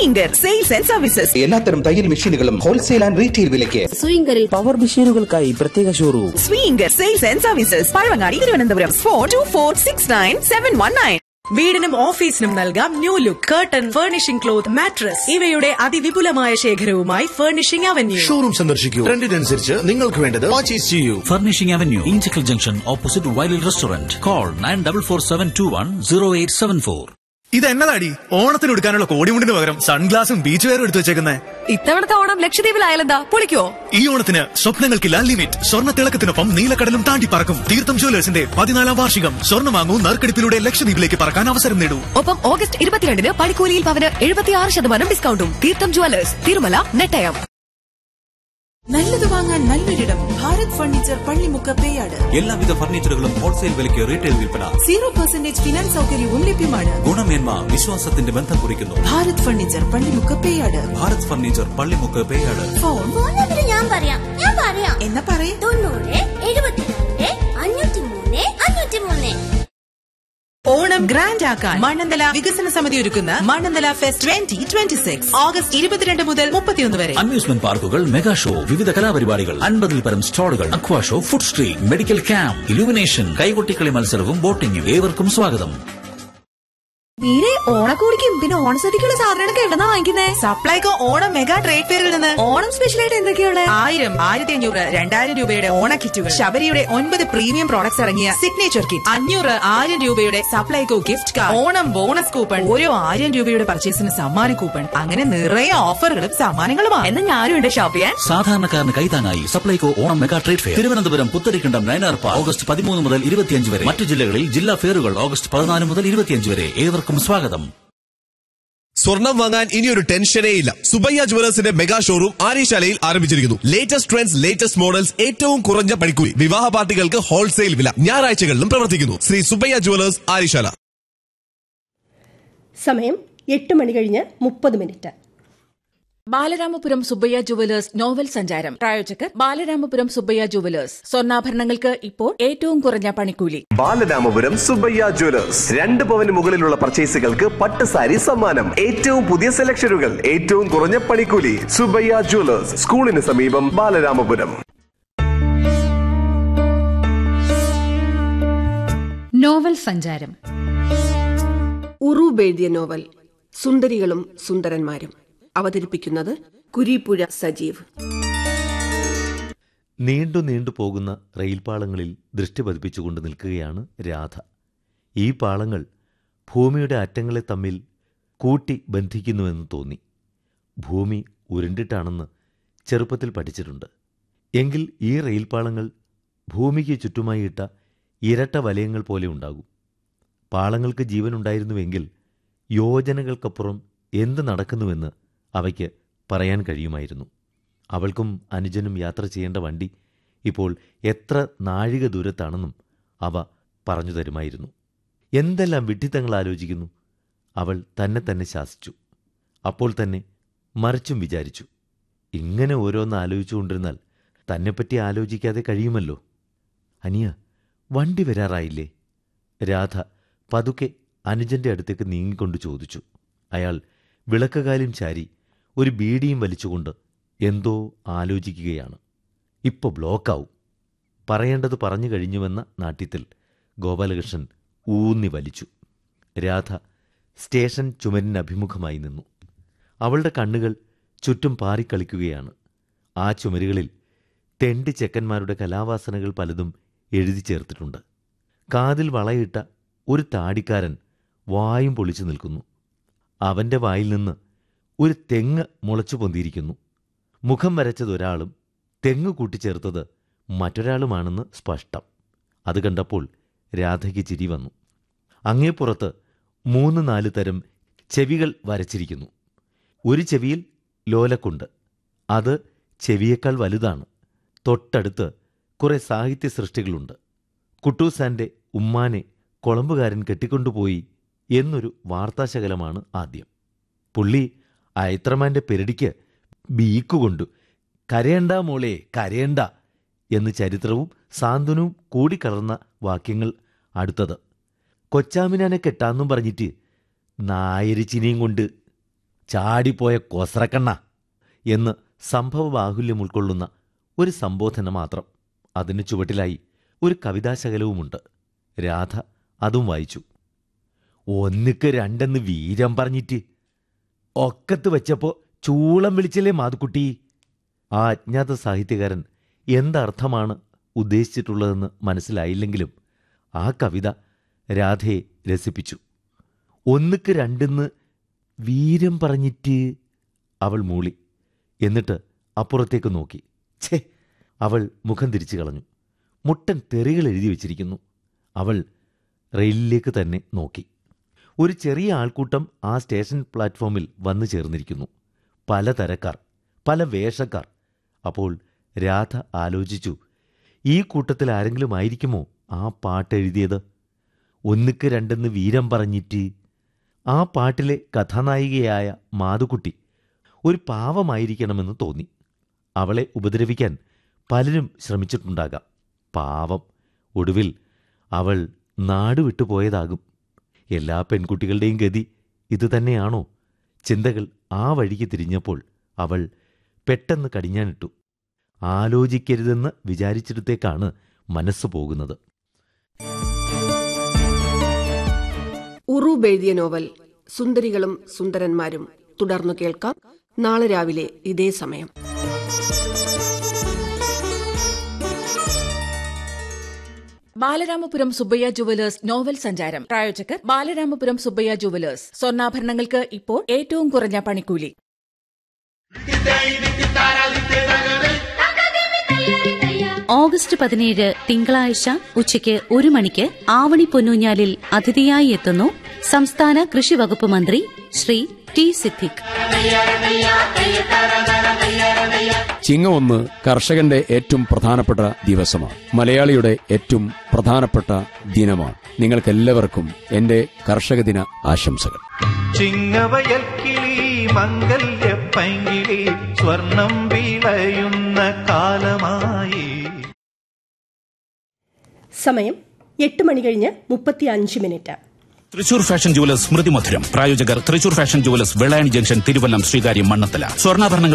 സ്വീങ്കർ sales and services എല്ലാത്തരം തയ്യൽ മെഷീനുകളും ഹോൾസെയിൽ ആൻഡ് റീറ്റെയിൽ വിലയ്ക്ക് സ്വിംഗറിൽ പവർ മെഷീനുകൾക്കായി പ്രത്യേക showroom Swinger sales and services Pazhavangadi Thiruvananthapuram four two four six nine seven one nine വീടിനും ഓഫീസിനും നൽകാം new look curtain furnishing cloth mattress ഇവയുടെ അതിവിപുലമായ ശേഖരവുമായി ഫർണിഷിംഗ് അവന്യൂ ഷോറൂം സന്ദർശിക്കൂ ട്രെൻഡിനനുസരിച്ച് നിങ്ങൾക്ക് വേണ്ടത് പർച്ചേസ് ചെയ്യൂ Furnishing Avenue, Inchicle Junction, opposite Wiley Restaurant. Call 9447210874. ഇത് എന്നതാടി ഓണത്തിന് എടുക്കാനുള്ള കോടിമുണ്ടിന് പകരം സൺഗ്ലാസും ബീച്ച് വെയറും എടുത്തു വെച്ചേക്കുന്നേ ഇത്തവണത്തെ ഓണം ലക്ഷദ്വീപിലായാലെന്താ പൊളിക്കോ ഈ ഓണത്തിന് സ്വപ്നങ്ങൾക്കില്ല ലിമിറ്റ് സ്വർണ്ണ തിളക്കത്തിനൊപ്പം നീലക്കടലും താണ്ടി പറക്കും തീർത്ഥം ജ്വല്ലേഴ്സിന്റെ പതിനാലാം വാർഷികം സ്വർണ്ണം വാങ്ങൂ നറുക്കെടുപ്പിലൂടെ ലക്ഷദ്വീപിലേക്ക് പറക്കാൻ അവസരം നേടൂ ഒപ്പം ഓഗസ്റ്റ് ഇരുപത്തിരണ്ടിന് പണിക്കൂലിയിൽ പവന് എഴുപത്തിയാറ് ശതമാനം ഡിസ്കൗണ്ടും തീർത്ഥം ജുവലേഴ്സ് തിരുമല നെട്ടയം നല്ലത് വാങ്ങാൻ നല്ലൊരിടം ഭാരത് ഫർണിച്ചർ പള്ളിമുക്ക് പേയാട് എല്ലാവിധ ഫർണിച്ചറുകളും ഹോൾസെയിൽ വിലയ്ക്ക് റീറ്റെയിൽ വിൽപ്പന സീറോ പെർസെന്റേജ് ഫിനാൻസ് സൗകര്യവും ലഭ്യമാണ് ഗുണമേന്മ വിശ്വാസത്തിന്റെ ബന്ധം കുറിക്കുന്നു Bharat furniture Pallimukku Peyad Bharat furniture Pallimukku Peyad phone phone number ഞാൻ പറയാം ഞാൻ പറയാം എന്നാ പറയേ തൊണ്ണൂറ് എഴുപത്തിരണ്ട് അഞ്ഞൂറ്റി മൂന്ന് അഞ്ഞൂറ്റി മൂന്ന് ഓണം ഗ്രാൻഡ് ആക്കാൻ മണ്ണന്തല വികസന സമിതി ഒരുക്കുന്ന Mannanthala fest twenty twenty six August ഇരുപത്തിരണ്ട് മുതൽ മുപ്പത്തിയൊന്ന് വരെ അമ്യൂസ്മെന്റ് പാർക്കുകൾ മെഗാ ഷോ വിവിധ കലാപരിപാടികൾ അൻപതിൽ പരം സ്റ്റാളുകൾ aqua show food street medical camp illumination കൈകൊട്ടിക്കളി മത്സരവും ബോട്ടിംഗും ഏവർക്കും സ്വാഗതം മീരെ ഓണക്കോടിക്കും പിന്നെ ഓണസദ്യക്കുള്ള സാധനങ്ങളൊക്കെ എവിടെന്നാ വാങ്ങിക്കുന്നേ സപ്ലൈകോ ഓണം മെഗാ ട്രേഡ് ഫെയറിൽ നിന്ന് ഓണം സ്പെഷ്യൽ ആയിട്ട് എന്തൊക്കെയാണ് ആയിരം ആയിരത്തി അഞ്ഞൂറ് രണ്ടായിരം രൂപയുടെ ഓണ കിറ്റുകൾ ശബരിയുടെ ഒൻപത് പ്രീമിയം പ്രോഡക്ട്സ് ഇറങ്ങിയ സിഗ്നേച്ചർ കിറ്റ് അഞ്ഞൂറ് ആയിരം രൂപയുടെ Supplyco gift card Onam bonus coupon ഓരോ ആയിരം രൂപയുടെ പർച്ചേസിന് സമ്മാന കൂപ്പൺ അങ്ങനെ നിറയെ ഓഫറുകളും സമ്മാനങ്ങളുമാണ് എന്നാ ഞാനും ഉണ്ട് ഷോപ്പ് ചെയ്യാൻ സാധാരണക്കാരന് കൈതാങ്ങായി Supplyco Onam mega trade fair Thiruvananthapuram Putharikandam Nayanar park August പതിമൂന്ന് മുതൽ ഇരുപത്തിയഞ്ച് വരെ മറ്റു ജില്ലകളിൽ ജില്ലാ ഫെയറുകൾ ഓഗസ്റ്റ് പതിനാല് മുതൽ ഇരുപത്തിയഞ്ച് വരെ ഏവർക്കും സ്വാഗതം സ്വർണം വാങ്ങാൻ ഇനിയൊരു ടെൻഷനേ ഇല്ല സുബയ്യ ജുവലേഴ്സിന്റെ മെഗാ ഷോറൂം ആര്യശാലയിൽ ആരംഭിച്ചിരിക്കുന്നു ലേറ്റസ്റ്റ് ട്രെൻഡ്സ് ലേറ്റസ്റ്റ് മോഡൽസ് ഏറ്റവും കുറഞ്ഞ പണിക്കൂലി വിവാഹ പാർട്ടികൾക്ക് ഹോൾസെയിൽ വില ഞായറാഴ്ചകളിലും പ്രവർത്തിക്കുന്നു ശ്രീ സുബയ്യ ജുവലേഴ്സ് ആര്യശാല സമയം എട്ട് മണി കഴിഞ്ഞ് മുപ്പത് minute Balaramapuram Subbaiah jewellers novel സഞ്ചാരം പ്രായോജകർ ബാലരാമപുരം സുബ്ബയ്യ ജുവലേഴ്സ് സ്വർണ്ണാഭരണങ്ങൾക്ക് ഇപ്പോൾ ഏറ്റവും കുറഞ്ഞ പണിക്കൂലി ബാലരാമപുരം സുബയ്യ ജ്വല്ലേഴ്സ് രണ്ട് പവന് മുകളിലുള്ള പർച്ചേസുകൾക്ക് പട്ട് സാരി സമ്മാനം ഏറ്റവും പുതിയ സെലക്ഷനുകൾ ഏറ്റവും കുറഞ്ഞ പണിക്കൂലി സുബയ്യ ജ്വല്ലേഴ്സ് സ്കൂളിന് സമീപം ബാലരാമപുരം നോവൽ സഞ്ചാരം ഉറൂബ് എഴുതിയ നോവൽ സുന്ദരികളും സുന്ദരന്മാരും അവതരിപ്പിക്കുന്നത് കുരീപ്പുഴ സജീവ് നീണ്ടു നീണ്ടു പോകുന്ന റെയിൽപാളങ്ങളിൽ ദൃഷ്ടി പതിപ്പിച്ചുകൊണ്ട് നിൽക്കുകയാണ് രാധ ഈ പാളങ്ങൾ ഭൂമിയുടെ അറ്റങ്ങളെ തമ്മിൽ കൂട്ടി ബന്ധിക്കുന്നുവെന്ന് തോന്നി ഭൂമി ഉരുണ്ടിട്ടാണെന്ന് ചെറുപ്പത്തിൽ പഠിച്ചിട്ടുണ്ട് എങ്കിൽ ഈ റെയിൽപാളങ്ങൾ ഭൂമിക്ക് ചുറ്റുമായി ഇട്ട ഇരട്ട വലയങ്ങൾ പോലെ ഉണ്ടാകും പാളങ്ങൾക്ക് ജീവനുണ്ടായിരുന്നുവെങ്കിൽ യോജനകൾക്കപ്പുറം എന്ത് നടക്കുന്നുവെന്ന് അവയ്ക്ക് പറയാൻ കഴിയുമായിരുന്നു അവൾക്കും അനുജനും യാത്ര ചെയ്യേണ്ട വണ്ടി ഇപ്പോൾ എത്ര നാഴിക ദൂരത്താണെന്നും അവ പറഞ്ഞു തരുമായിരുന്നു എന്തെല്ലാം വിഡ്ഢിത്തങ്ങൾ ആലോചിക്കുന്നു അവൾ തന്നെ തന്നെ ശാസിച്ചു അപ്പോൾ തന്നെ മറിച്ചും വിചാരിച്ചു ഇങ്ങനെ ഓരോന്ന് ആലോചിച്ചുകൊണ്ടിരുന്നാൽ തന്നെപ്പറ്റി ആലോചിക്കാതെ കഴിയുമല്ലോ അനിയ വണ്ടി വരാറായില്ലേ രാധ പതുക്കെ അനുജന്റെ അടുത്തേക്ക് നീങ്ങിക്കൊണ്ട് ചോദിച്ചു അയാൾ വിളക്കുകാലും ചാരി ഒരു ബീഡിയും വലിച്ചുകൊണ്ട് എന്തോ ആലോചിക്കുകയാണ് ഇപ്പൊ ബ്ലോക്കാവും പറയേണ്ടത് പറഞ്ഞു കഴിഞ്ഞുവെന്ന നാട്യത്തിൽ ഗോപാലകൃഷ്ണൻ ഊന്നി വലിച്ചു രാധ സ്റ്റേഷൻ ചുമരിന് അഭിമുഖമായി നിന്നു അവളുടെ കണ്ണുകൾ ചുറ്റും പാറിക്കളിക്കുകയാണ് ആ ചുമരുകളിൽ തെണ്ടി ചെക്കന്മാരുടെ കലാവാസനകൾ പലതും എഴുതി ചേർത്തിട്ടുണ്ട് കാതിൽ വളയിട്ട ഒരു താടിക്കാരൻ വായും പൊളിച്ചു നിൽക്കുന്നു അവന്റെ വായിൽ നിന്ന് ഒരു തെങ്ങ് മുളച്ചു പൊന്തിയിരിക്കുന്നു മുഖം വരച്ചതൊരാളും തെങ്ങ് കൂട്ടിച്ചേർത്തത് മറ്റൊരാളുമാണെന്ന് സ്പഷ്ടം അത് കണ്ടപ്പോൾ രാധയ്ക്ക് ചിരി വന്നു അങ്ങേപ്പുറത്ത് മൂന്ന് നാല് തരം ചെവികൾ വരച്ചിരിക്കുന്നു ഒരു ചെവിയിൽ ലോലക്കുണ്ട് അത് ചെവിയേക്കാൾ വലുതാണ് തൊട്ടടുത്ത് കുറെ സാഹിത്യ സൃഷ്ടികളുണ്ട് കുട്ടൂസാന്റെ ഉമ്മാനെ കൊളമ്പുകാരൻ കെട്ടിക്കൊണ്ടുപോയി എന്നൊരു വാർത്താശകലമാണ് ആദ്യം പുള്ളി അയത്രമാന്റെ പെരടിക്ക് ബീക്കുകൊണ്ടു കരയണ്ട മോളെ കരയണ്ട എന്ന് ചരിത്രവും സാന്ത്വനവും കൂടിക്കലർന്ന വാക്യങ്ങൾ അടുത്തത് കൊച്ചാമിനാനെ കെട്ടാന്നും പറഞ്ഞിട്ട് നായരിച്ചിനെയും കൊണ്ട് ചാടിപ്പോയ കൊസറക്കണ്ണ എന്ന് സംഭവ ബാഹുല്യം ഉൾക്കൊള്ളുന്ന ഒരു സംബോധന മാത്രം അതിന് ചുവട്ടിലായി ഒരു കവിതാശകലവുമുണ്ട് രാധ അതും വായിച്ചു ഒന്നിക്ക് രണ്ടെന്ന് വീരം പറഞ്ഞിട്ട് ഒക്കത്ത് വെച്ചപ്പോ ചൂളം വിളിച്ചല്ലേ മാതുക്കുട്ടി ആ അജ്ഞാത സാഹിത്യകാരൻ എന്തർത്ഥമാണ് ഉദ്ദേശിച്ചിട്ടുള്ളതെന്ന് മനസ്സിലായില്ലെങ്കിലും ആ കവിത രാധയെ രസിപ്പിച്ചു ഒന്നിക്ക് രണ്ടെന്ന് വീരം പറഞ്ഞിട്ട് അവൾ മൂളി എന്നിട്ട് അപ്പുറത്തേക്ക് നോക്കി ഛേ അവൾ മുഖം തിരിച്ചു കളഞ്ഞു മുട്ടൻ തെറികൾ എഴുതി വച്ചിരിക്കുന്നു അവൾ റെയിലിലേക്ക് തന്നെ നോക്കി ഒരു ചെറിയ ആൾക്കൂട്ടം ആ സ്റ്റേഷൻ പ്ലാറ്റ്ഫോമിൽ വന്നു ചേർന്നിരിക്കുന്നു പല തരക്കാർ പല വേഷക്കാർ അപ്പോൾ രാധ ആലോചിച്ചു ഈ കൂട്ടത്തിൽ ആരെങ്കിലും ആയിരിക്കുമോ ആ പാട്ടെഴുതിയത് ഒന്നിക്ക് രണ്ടെന്ന് വീരം പറഞ്ഞിട്ട് ആ പാട്ടിലെ കഥാനായികയായ മാതുക്കുട്ടി ഒരു പാവമായിരിക്കണമെന്ന് തോന്നി അവളെ ഉപദ്രവിക്കാൻ പലരും ശ്രമിച്ചിട്ടുണ്ടാകാം പാവം ഒടുവിൽ അവൾ നാടുവിട്ടു പോയതാകും എല്ലാ പെൺകുട്ടികളുടെയും ഗതി ഇതുതന്നെയാണോ ചിന്തകൾ ആ വഴിക്ക് തിരിഞ്ഞപ്പോൾ അവൾ പെട്ടെന്ന് കടിഞ്ഞാനിട്ടു ആലോചിക്കരുതെന്ന് വിചാരിച്ചിടത്തേക്കാണ് മനസ്സ് പോകുന്നത് ഉറൂബ് എഴുതിയ നോവൽ സുന്ദരികളും സുന്ദരന്മാരും തുടർന്നു കേൾക്കാം നാളെ രാവിലെ ഇതേ സമയം ബാലരാമപുരം സുബ്ബയ്യ ജുവലേഴ്സ് നോവൽ സഞ്ചാരം പ്രായോജകർ ബാലരാമപുരം സുബ്ബയ്യ ജുവലേഴ്സ് സ്വർണ്ണാഭരണങ്ങൾക്ക് ഇപ്പോൾ ഏറ്റവും കുറഞ്ഞ പണിക്കൂലി ഓഗസ്റ്റ് പതിനേഴ് തിങ്കളാഴ്ച ഉച്ചയ്ക്ക് ഒരു മണിക്ക് ആവണി പൊന്നൂഞ്ഞാലിൽ അതിഥിയായി എത്തുന്നു സംസ്ഥാന കൃഷി വകുപ്പ് മന്ത്രി ശ്രീ ടി സിദ്ദിഖ് ചിങ്ങം ഒന്ന് കർഷകന്റെ ഏറ്റവും പ്രധാനപ്പെട്ട ദിവസമാണ് മലയാളിയുടെ ഏറ്റവും പ്രധാനപ്പെട്ട ദിനമാണ് നിങ്ങൾക്കെല്ലാവർക്കും എന്റെ കർഷക ദിന ആശംസകൾ ചിങ്ങവയൽ കിളി മംഗല്യ പൈങ്കിളി സ്വർണം വിളയുന്ന കാലമായി സമയം എട്ട് മണി കഴിഞ്ഞ് മുപ്പത്തി അഞ്ച് മിനിറ്റ് തൃശൂർ ഫാഷൻ ജുവലേഴ്സ് സ്മൃതി മധുരം പ്രായോജകർ Thrissur fashion jewellers Vellayani junction Thiruvallam Sreekaryam Mannanthala സ്വർണ്ണാഭരണങ്ങൾ